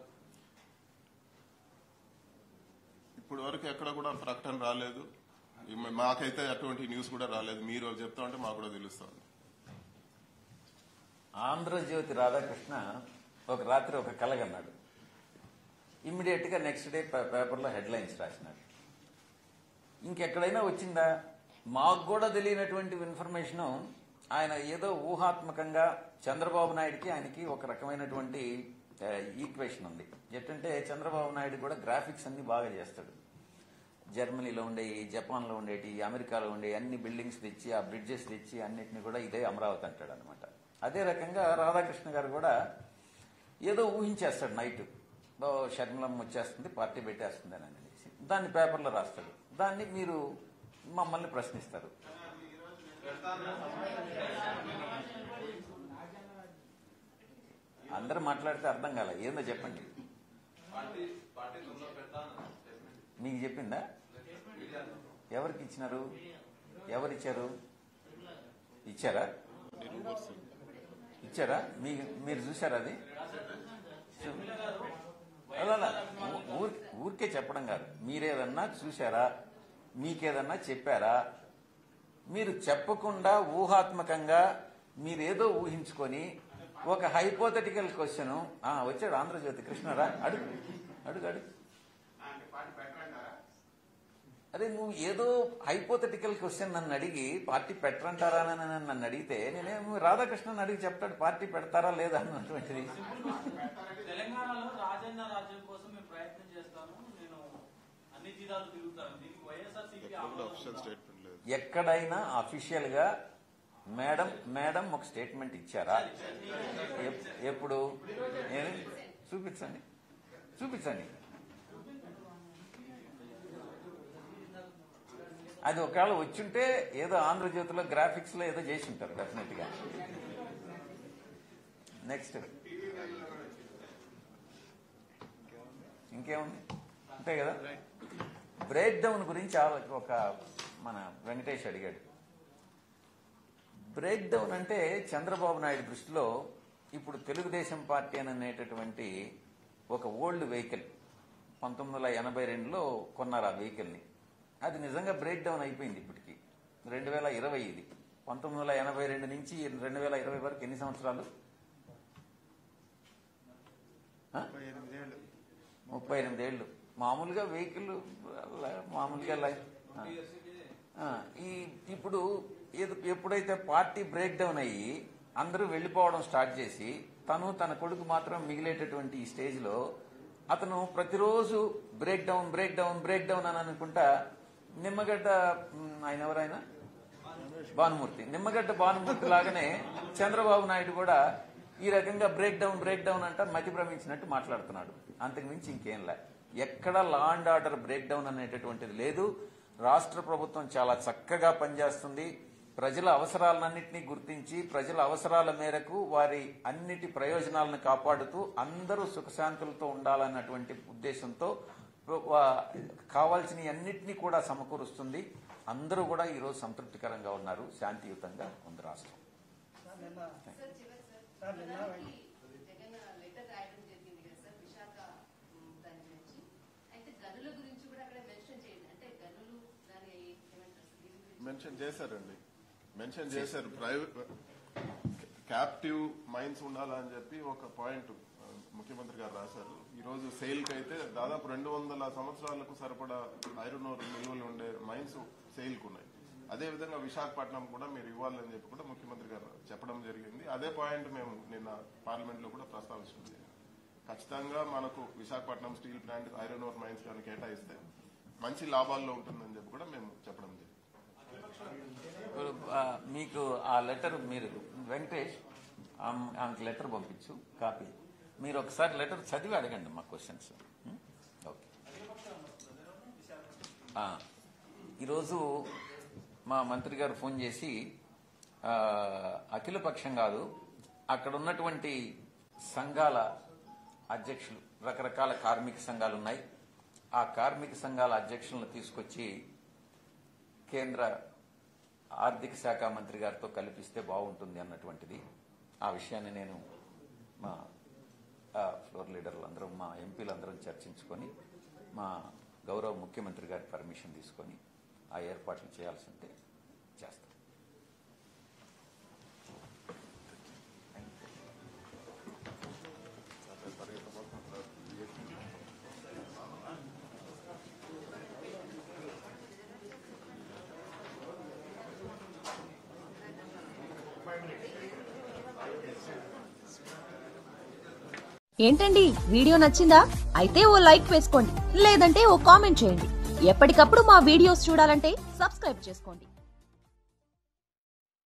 ఇప్పుడు వరకు ఎక్కడ కూడా ప్రకటన రాలేదు ఈ- మాకైతే అటువంటి న్యూస్ కూడా రాలేదు మీరు చెప్తా ఉంటే మాకు కూడా తెలుస్తుంది ఆంధ్రజ్యోతి రాధాకృష్ణ ఒక రాత్రి ఒక కలగన్నాడు ఇమ్మీడియట్ గా నెక్స్ట్ డే పే- పేపర్లో హెడ్లైన్స్ రాసినాడు ఇంకెక్కడైనా వచ్చిందా మాకు కూడా తెలియనటువంటి ఇన్ఫర్మేషన్ ఆయన ఏదో ఊహాత్మకంగా చంద్రబాబు నాయుడుకి ఆయనకి ఒక రకమైనటువంటి ఈక్వేషన్ ఉంది ఎట్టంటే చంద్రబాబు నాయుడు కూడా గ్రాఫిక్స్ అన్ని బాగా చేస్తాడు జర్మనీలో ఉండేవి జపాన్లో ఉండేటి అమెరికాలో ఉండే అన్ని బిల్డింగ్స్ తెచ్చి ఆ బ్రిడ్జెస్ తెచ్చి అన్నిటిని కూడా ఇదే అమరావతి అంటాడు అనమాట అదే రకంగా రాధాకృష్ణ గారు కూడా ఏదో ఊహించేస్తాడు నైట్ ఓ షర్మిలమ్మ వచ్చేస్తుంది పార్టీ పెట్టేస్తుంది అని అనేసి దాన్ని పేపర్లో రాస్తాడు దాన్ని మీరు మమ్మల్ని ప్రశ్నిస్తారు అందరూ మాట్లాడితే అర్థం కాలే ఏందో చెప్పండి పార్టీ పార్టీ తొమ్మిదిలో పెడతాను స్టేట్మెంట్ మీకు చెప్పిందా మీడియాలో ఎవరికి ఇచ్చినారు ఎవరిచ్చారు ఇచ్చారా ఇచ్చారా మీ మీరు చూసారా అది చూ- అలా అలా. ఊ- ఊరి- ఊరికే చెప్పడం కాదు మీరేదన్నా చూసారా మీకేదన్నా చెప్పారా మీరు చెప్పకుండా ఊహాత్మకంగా మీరేదో ఊహించుకొని ఒక హైపోథెటికల్ క్వశ్చన్ వచ్చాడు ఆంధ్రజ్యోతి కృష్ణరా అడుగు అడుగు అడుగు అదే నువ్వు ఏదో హైపోథెటికల్ క్వశ్చన్ నన్ను అడిగి పార్టీ పెట్టరంటారా అని నన్ను అడిగితే నేనేమో రాధాకృష్ణన్ అడిగి చెప్తాడు పార్టీ పెడతారా లేదా అన్నటువంటిది తెలంగాణలో రాజన్న రాజ్యం కోసం మేము ప్రయత్నం చేస్తాము నేను అన్ని జిల్లాలు తిరుగుతాను దీనికి వైఎస్ఆర్సీపీ అఫిషియల్ స్టేట్మెంట్ లేదు ఎక్కడైనా అఫీషియల్ గా మేడం మేడం ఒక స్టేట్మెంట్ ఇచ్చారా ఎప్- ఎప్పుడు ఏమి? చూపించండి చూపించండి అది ఒకవేళ వచ్చుంటే ఏదో ఆంధ్రజ్యోతిలో గ్రాఫిక్స్ లో ఏదో చేసి ఉంటారు డెఫినెట్ గా నెక్స్ట్ ఇంకేముంది అంతే కదా బ్రేక్ డౌన్ గురించి ఆలో- ఒక మన వెంకటేష్ అడిగాడు బ్రేక్ డౌన్ అంటే చంద్రబాబు నాయుడు దృష్టిలో ఇప్పుడు తెలుగుదేశం పార్టీ అని అనేటటువంటి ఒక ఓల్డ్ వెహికల్ పంతొమ్మిది వందల ఎనభై రెండులో కొన్నారు ఆ వెహికల్ని అది నిజంగా బ్రేక్ డౌన్ అయిపోయింది ఇప్పటికి రెండు వేల ఇరవై ఇది పంతొమ్మిది వందల ఎనభై రెండు నుంచి రెండు వేల ఇరవై వరకు ఎన్ని సంవత్సరాలు ఆ? ముప్పై ఎనిమిది ఏళ్ళు మామూలుగా వెహికల్ మామూలుగా లై- ఆ. ఆ, ఈ ఇప్పుడు ఏది- ఎప్పుడైతే పార్టీ బ్రేక్ డౌన్ అయ్యి అందరూ వెళ్లిపోవడం స్టార్ట్ చేసి తను తన కొడుకు మాత్రం మిగిలేటటువంటి ఈ స్టేజ్ లో అతను ప్రతిరోజు break down break down break down అని అనుకుంటా నిమ్మగడ్డ మ్, ఆయన ఎవరైనా భానుమూర్తి నిమ్మగడ్డ భానుమూర్తి లాగానే చంద్రబాబు నాయుడు కూడా ఈ రకంగా బ్రేక్ డౌన్ బ్రేక్ డౌన్ అంట మతి భ్రమించినట్టు మాట్లాడుతున్నాడు అంతకు మించి ఇంకేం లే ఎక్కడ law and order break down అనేటటువంటిది లేదు రాష్ట్ర ప్రభుత్వం చాలా చక్కగా పనిచేస్తుంది ప్రజల అవసరాలన్నింటినీ గుర్తించి ప్రజల అవసరాల మేరకు వారి అన్నిటి ప్రయోజనాలను కాపాడుతూ అందరూ సుఖశాంతులతో ఉండాలన్నటువంటి ఉద్దేశంతో వా- కావాల్సిన అన్నిటినీ కూడా సమకూరుస్తుంది అందరూ కూడా ఈరోజు సంతృప్తికరంగా ఉన్నారు శాంతియుతంగా ఉంది రాష్ట్రం సార్ నిన్న సార్ చివరి సార్ సార్, నిన్న ప్రధానికి జగన్ లెటర్ రాయడం జరిగింది కదా సార్ విశాఖ ఉమ్, దాని గురించి అయితే గనుల గురించి కూడా అక్కడ మెన్షన్ చేయండి అంటే గనులు దాని ఏమంటారు సార్, దీని గురించి మెన్షన్ చేశారండి మెన్షన్ చేశారు ప్రైవేట్ క్యాప్టివ్ మైన్స్ ఉండాలని చెప్పి ఒక పాయింట్ ఆ, ముఖ్యమంత్రి గారు రాశారు ఈ రోజు సేల్ కి అయితే దాదాపు రెండు వందల సంవత్సరాలకు సరిపడా ఐరన్ ఓర్ నిల్వలు ఉండే మైన్స్ సేల్ కు ఉన్నాయి అదే విధంగా విశాఖపట్నం కూడా మీరు ఇవ్వాలని చెప్పి కూడా ముఖ్యమంత్రి గారు చెప్పడం జరిగింది అదే పాయింట్ మేము నిన్న పార్లమెంట్ లో కూడా ప్రస్తావించడం జరిగింది ఖచ్చితంగా మనకు Visakhapatnam steel plant iron ore mines కానీ కేటాయిస్తే మంచి లాభాల్లో ఉంటుందని చెప్పి కూడా మేము చెప్పడం జరిగింది ఇప్పుడు, ఆ, మీకు ఆ లెటర్ మీరు వెంకటేష్ ఆమ్- ఆమెకు లెటర్ పంపించు కాపీ మీరు ఒకసారి లెటర్ చదివి అడగండి మా క్వశ్చన్స్ ఓకే ఆ, ఈరోజు మా మంత్రి గారు ఫోన్ చేసి ఆ, అఖిల పక్షం కాదు అక్కడ ఉన్నటువంటి సంఘాల అధ్యక్షులు రకరకాల కార్మిక సంఘాలు ఉన్నాయి ఆ కార్మిక సంఘాల అధ్యక్షులను తీసుకొచ్చి కేంద్ర ఆర్థిక శాఖ మంత్రి గారితో కల్పిస్తే బాగుంటుంది అన్నటువంటిది ఆ విషయాన్ని నేను మా ఆ, ఫ్లోర్ లీడర్లు అందరం మా ఎంపీలు అందరం చర్చించుకొని మా గౌరవ ముఖ్యమంత్రి గారి పర్మిషన్ తీసుకొని ఆ ఏర్పాట్లు చేయాల్సి ఉంటే చేస్తాం ఏంటండి వీడియో నచ్చిందా అయితే ఓ లైక్ వేసుకోండి లేదంటే ఓ కామెంట్ చేయండి ఎప్పటికప్పుడు మా వీడియోస్ చూడాలంటే సబ్స్క్రైబ్ చేసుకోండి